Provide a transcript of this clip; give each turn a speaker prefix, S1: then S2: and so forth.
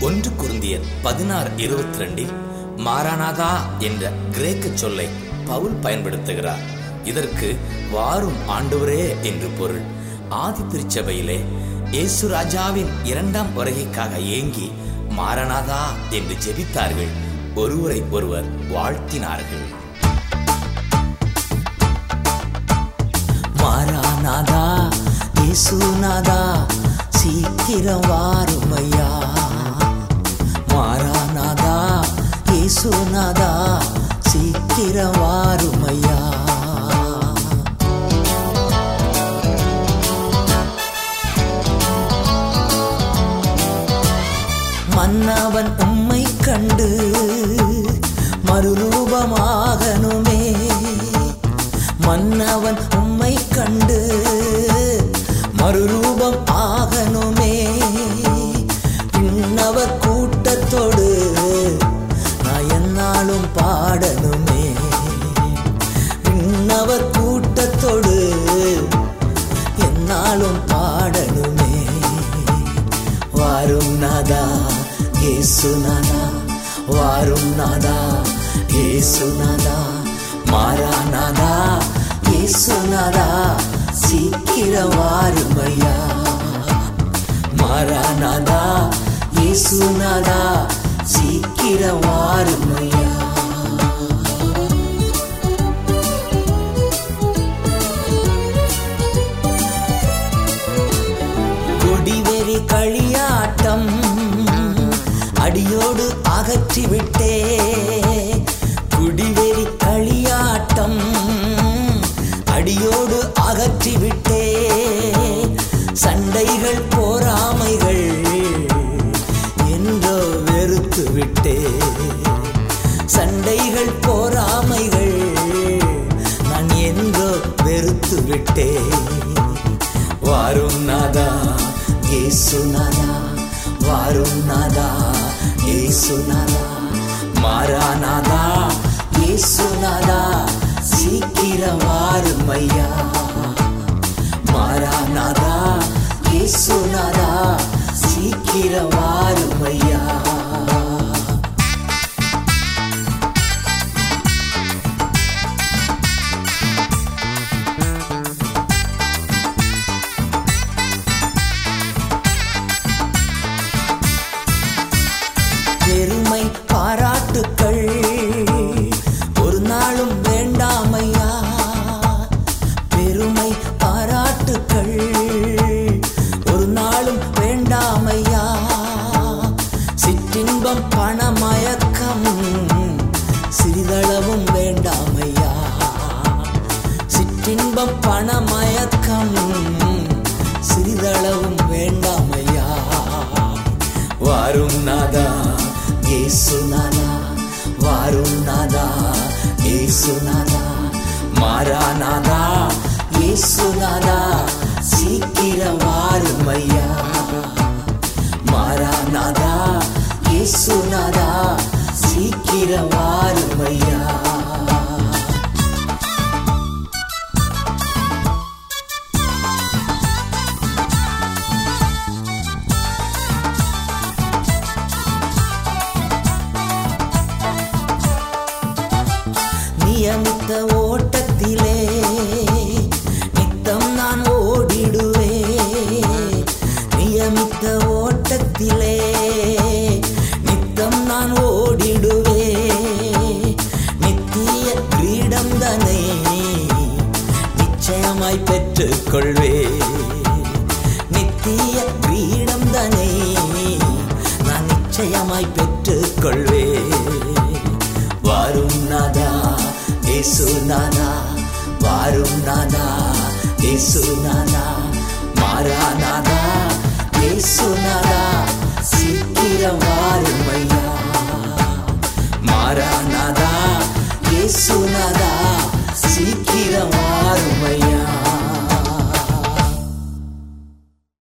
S1: ஒன்று குருந்தியர் பதினாறு இருபத்தி ரெண்டில் மாரானாதா என்ற கிரேக்க சொல்லை பவுல் பயன்படுத்துகிறார் இதற்கு வாரும் ஆண்டவரே என்று பொருள் ஆதி திருச்சபையிலே இயேசு ராஜாவின் இரண்டாம் வருகைக்காக ஏங்கி மாரநாதா என்று ஜெபித்தார்கள் ஒருவரை ஒருவர் வாழ்த்தினார்கள்
S2: மாறானாதா இயேசுநாதா சீக்கிரம் வாருமையா மாறானாதா இயேசுநாதா சீக்கிரம் வாருமையா மன்னவன் உம்மை கண்டு மறுரூபமாகணுமே மன்னவன் உம்மை கண்டு மறுரூபம் ஆகணுமே விண்ணவர் கூட்டத்தோடு நான் என்னாலும் பாடணுமே விண்ணவர் கூட்டத்தோடு என்னாலும் பாடணுமே வாரும் நாதா ஏசுநாதா வாரும் நாதா ஏசுநாதா மாறானாதா ஏசுநாதா சீக்கிரம் வாருமையா மாறானாதா ஏசுநாதா சீக்கிரம் வாருமையா கொடிவெறி களியாட்டம் அடியோடு அகற்றிவிட்டே குடிவெறி களியாட்டம் அடியோடு அகற்றிவிட்டே சண்டைகள் போராமைகள் என்றோ வெறுத்து விட்டே சண்டைகள் போராமைகள் நான் என்றோ வெறுத்து விட்டேன் வாரும் நாதா ஏசுநாதா வாரும் நாதா ஏசுநாதா மாறானாதா ஏசுநாதா சீக்கிரம் வாரும் ஐயா மாறானாதா ஏசுநாதா சீக்கிரம் வாரும் ஐயா பெருமை பாராட்டுக்கள் ஒரு நாளும் வேண்டாமையா பெருமை பாராட்டுக்கள் ஒரு நாளும் வேண்டாமையா சிற்றின்பம் பணமயக்கம் சிறிதளவும் வேண்டாமையா சிற்றின்பம் பணமயக்கம் சிறிதளவும் வேண்டாமையா வாரும் நாதா ஏசுநாதா வாரும் நாதா ஏசுநாதா மாறானாதா ஏசுநாதா சீக்கிரம் வாரும் ஐயா மாறானாதா ஏசுநாதா சீக்கிரம் வாரும் ஐயா நியமித்த ஓட்டத்திலே நித்தம் நான் ஓடிடுவே நியமித்த ஓட்டத்திலே நித்தம் நான் ஓடிடுவே நித்திய கிரீடம் தனை நிச்சயமாய் பெற்றுக்கொள்வே நித்திய கிரீடம் தனை நான் நிச்சயமாய் பெற்றுக்கொள்வே வாரும் நாதா ஏசு நாதா வாரும் நாதா ஏசு நாதா மாறா நாதா ஏசு நாதா சீக்கிரம் வாரும் ஐயா மாறா நாதா ஏசு